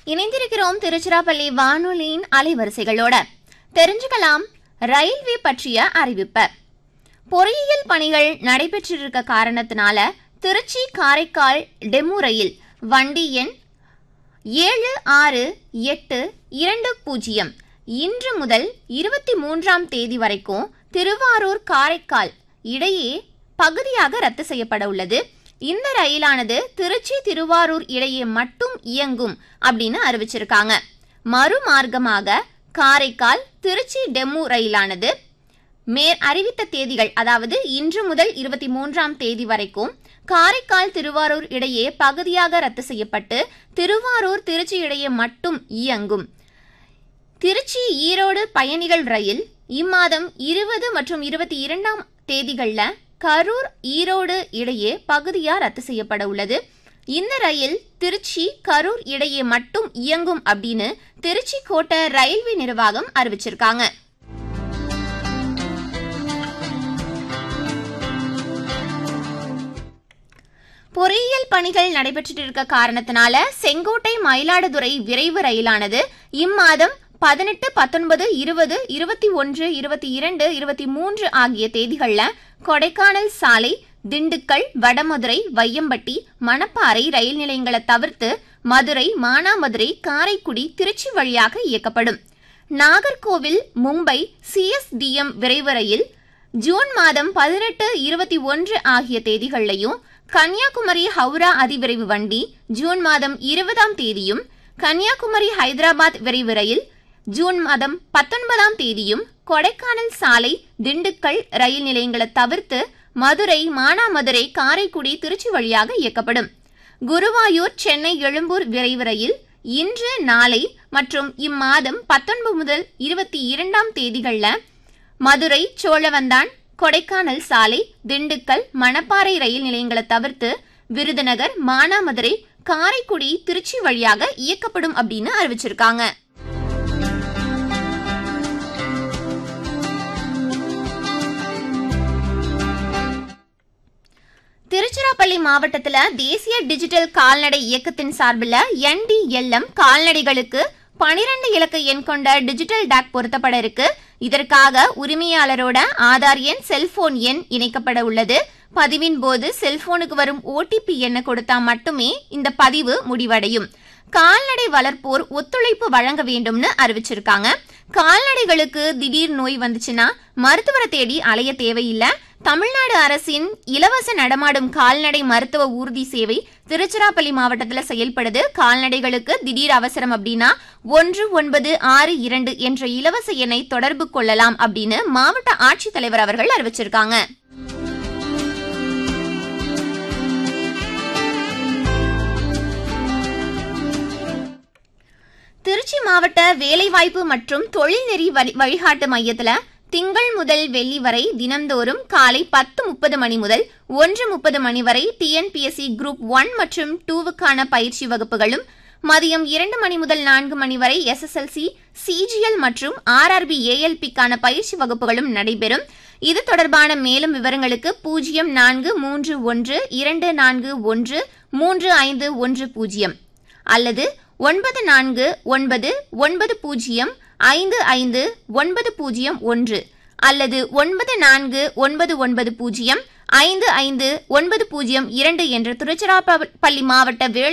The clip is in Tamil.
இணைந்திருக்கிறோம் திருச்சிராப்பள்ளி வானொலியின் அலைவரிசைகளோட தெரிஞ்சுக்கலாம் ரயில்வே பற்றிய அறிவிப்பு பொறியியல் பணிகள் நடைபெற்றிருக்க காரணத்தினால திருச்சி காரைக்கால் டெமு ரயில் வண்டி எண் ஏழு ஆறு எட்டு இரண்டு பூஜ்ஜியம் இன்று முதல் இருபத்தி மூன்றாம் தேதி வரைக்கும் திருவாரூர் காரைக்கால் இடையே பகுதியாக ரத்து செய்யப்பட உள்ளது இந்த ரயிலானது திருச்சி திருவாரூர் இடையே மட்டும் இயங்கும் அப்படின்னு அறிவிச்சிருக்காங்க மறுமார்க்கமாக காரைக்கால் திருச்சி டெமு ரயிலானது மேற் அறிவித்த தேதிகள் அதாவது இன்று முதல் இருபத்தி மூன்றாம் தேதி வரைக்கும் காரைக்கால் திருவாரூர் இடையே பகுதியாக ரத்து செய்யப்பட்டு திருவாரூர் திருச்சி இடையே மட்டும் இயங்கும் திருச்சி ஈரோடு பயணிகள் ரயில் இம்மாதம் இருபது மற்றும் இருபத்தி இரண்டாம் தேதிகளில் கரூர் ஈரோடு இடையே பகுதியாக ரத்து செய்யப்பட உள்ளது இந்த ரயில் திருச்சி கரூர் இடையே மட்டும் இயங்கும் அப்படின்னு திருச்சி கோட்ட ரயில்வே நிர்வாகம் அறிவிச்சிருக்காங்க பொறியியல் பணிகள் நடைபெற்றுட்டு இருக்க காரணத்தினால செங்கோட்டை மயிலாடுதுறை விரைவு ரயிலானது இம்மாதம் பதினெட்டு பத்தொன்பது இருபது இருபத்தி ஒன்று இருபத்தி இரண்டு இருபத்தி மூன்று ஆகிய தேதிகளில் கொடைக்கானல் சாலை திண்டுக்கல் வடமதுரை வையம்பட்டி மணப்பாறை ரயில் நிலையங்களை தவிர்த்து மதுரை மானாமதுரை காரைக்குடி திருச்சி வழியாக இயக்கப்படும் நாகர்கோவில் மும்பை சிஎஸ்டிஎம் விரைவு ரயில் ஜூன் மாதம் பதினெட்டு இருபத்தி ஒன்று ஆகிய தேதிகளிலையும் கன்னியாகுமரி ஹவுரா அதிவிரைவு வண்டி ஜூன் மாதம் இருபதாம் தேதியும் கன்னியாகுமரி ஹைதராபாத் விரைவு ரயில் ஜூன் மாதம் பத்தொன்பதாம் தேதியும் கொடைக்கானல் சாலை திண்டுக்கல் ரயில் நிலையங்களை தவிர்த்து மதுரை மானாமதுரை காரைக்குடி திருச்சி வழியாக இயக்கப்படும் குருவாயூர் சென்னை எழும்பூர் விரைவு ரயில் இன்று நாளை மற்றும் இம்மாதம் பத்தொன்பது முதல் இருபத்தி இரண்டாம் தேதிகளில் மதுரை சோழவந்தான் கொடைக்கானல் சாலை திண்டுக்கல் மணப்பாறை ரயில் நிலையங்களை தவிர்த்து விருதுநகர் மானாமதுரை காரைக்குடி திருச்சி வழியாக இயக்கப்படும் அப்படின்னு அறிவிச்சிருக்காங்க திருச்சிராப்பள்ளி மாவட்டத்தில் தேசிய டிஜிட்டல் கால்நடை இயக்கத்தின் சார்பில் என்டிஎல்எம் கால்நடைகளுக்கு பனிரெண்டு இலக்க எண் கொண்ட டிஜிட்டல் டாக் பொருத்தப்பட இருக்கு இதற்காக உரிமையாளரோட ஆதார் எண் செல்போன் எண் இணைக்கப்பட உள்ளது பதிவின் போது செல்போனுக்கு வரும் ஓடிபி எண்ணை கொடுத்தா மட்டுமே இந்த பதிவு முடிவடையும் கால்நடை வளர்ப்போர் ஒத்துழைப்பு வழங்க வேண்டும்னு அறிவிச்சிருக்காங்க கால்நடைகளுக்கு திடீர் நோய் வந்துச்சுன்னா மருத்துவரை தேடி அலைய தேவையில்லை தமிழ்நாடு அரசின் இலவச நடமாடும் கால்நடை மருத்துவ ஊர்தி சேவை திருச்சிராப்பள்ளி மாவட்டத்தில் செயல்படுது கால்நடைகளுக்கு திடீர் அவசரம் அப்படின்னா ஒன்று ஒன்பது ஆறு இரண்டு என்ற இலவச எண்ணை தொடர்பு கொள்ளலாம் அப்படின்னு மாவட்ட ஆட்சித்தலைவர் அவர்கள் அறிவிச்சிருக்காங்க திருச்சி மாவட்ட வேலைவாய்ப்பு மற்றும் தொழில்நெறி வழிகாட்டு மையத்தில் திங்கள் முதல் வெள்ளி வரை தினந்தோறும் காலை பத்து முப்பது மணி முதல் ஒன்று முப்பது மணி வரை டிஎன்பிஎஸ்சி குரூப் ஒன் மற்றும் டூவுக்கான பயிற்சி வகுப்புகளும் மதியம் இரண்டு மணி முதல் நான்கு மணி வரை எஸ்எஸ்எல்சி சிஜிஎல் மற்றும் ஆர்ஆர்பி ஏஎல்பிக்கான பயிற்சி வகுப்புகளும் நடைபெறும் இது தொடர்பான மேலும் விவரங்களுக்கு பூஜ்ஜியம் நான்கு மூன்று ஒன்று இரண்டு நான்கு ஒன்று மூன்று ஐந்து ஒன்று பூஜ்ஜியம் அல்லது ஒன்பது நான்கு ஒன்பது ஒன்பது பூஜ்ஜியம் ஐந்து ஐந்து ஒன்பது பூஜ்ஜியம் ஒன்று அல்லது ஒன்பது நான்கு ஒன்பது ஒன்பது பூஜ்ஜியம் ஐந்து ஐந்து ஒன்பது பூஜ்ஜியம் இரண்டு என்ற திருச்சிராப்பள்ளி மாவட்ட வேலை